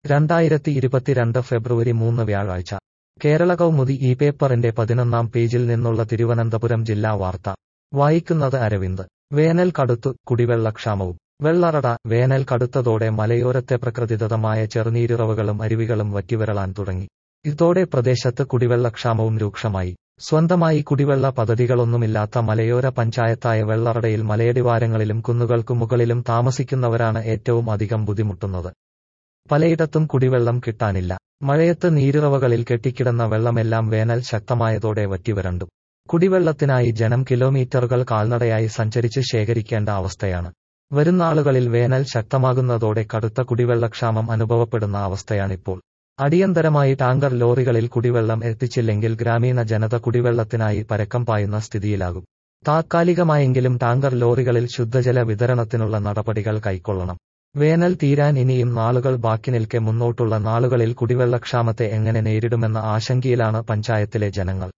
രണ്ടായിരത്തി ഇരുപത്തിരണ്ട് ഫെബ്രുവരി മൂന്ന് വ്യാഴാഴ്ച കേരള കൗമുദി ഈ പേപ്പറിന്റെ പതിനൊന്നാം പേജിൽ നിന്നുള്ള തിരുവനന്തപുരം ജില്ലാ വാർത്ത വായിക്കുന്നത് അരവിന്ദ് വേനൽ കടുത്തു കുടിവെള്ളക്ഷാമവും വെള്ളറട വേനൽ കടുത്തതോടെ മലയോരത്തെ പ്രകൃതിദത്തമായ ചെറുനീരുറവകളും അരുവികളും വറ്റിവരളാൻ തുടങ്ങി ഇതോടെ പ്രദേശത്ത് കുടിവെള്ളക്ഷാമവും രൂക്ഷമായി സ്വന്തമായി കുടിവെള്ള പദ്ധതികളൊന്നുമില്ലാത്ത മലയോര പഞ്ചായത്തായ വെള്ളറടയിൽ മലയടിവാരങ്ങളിലും കുന്നുകൾക്കു മുകളിലും താമസിക്കുന്നവരാണ് ഏറ്റവും അധികം ബുദ്ധിമുട്ടുന്നത് പലയിടത്തും കുടിവെള്ളം കിട്ടാനില്ല മഴയത്ത് നീരുറവകളിൽ കെട്ടിക്കിടന്ന വെള്ളമെല്ലാം വേനൽ ശക്തമായതോടെ വറ്റിവരണ്ടു കുടിവെള്ളത്തിനായി ജനം കിലോമീറ്ററുകൾ കാൽനടയായി സഞ്ചരിച്ച് ശേഖരിക്കേണ്ട അവസ്ഥയാണ് വരുന്നാളുകളിൽ വേനൽ ശക്തമാകുന്നതോടെ കടുത്ത കുടിവെള്ളക്ഷാമം അനുഭവപ്പെടുന്ന അവസ്ഥയാണിപ്പോൾ അടിയന്തരമായി ടാങ്കർ ലോറികളിൽ കുടിവെള്ളം എത്തിച്ചില്ലെങ്കിൽ ഗ്രാമീണ ജനത കുടിവെള്ളത്തിനായി പരക്കം പായുന്ന സ്ഥിതിയിലാകും താത്കാലികമായെങ്കിലും ടാങ്കർ ലോറികളിൽ ശുദ്ധജല വിതരണത്തിനുള്ള നടപടികൾ കൈക്കൊള്ളണം വേനൽ തീരാൻ ഇനിയും നാളുകൾ ബാക്കി നിൽക്കെ മുന്നോട്ടുള്ള നാളുകളിൽ കുടിവെള്ളക്ഷാമത്തെ എങ്ങനെ നേരിടുമെന്ന ആശങ്കയിലാണ് പഞ്ചായത്തിലെ ജനങ്ങൾ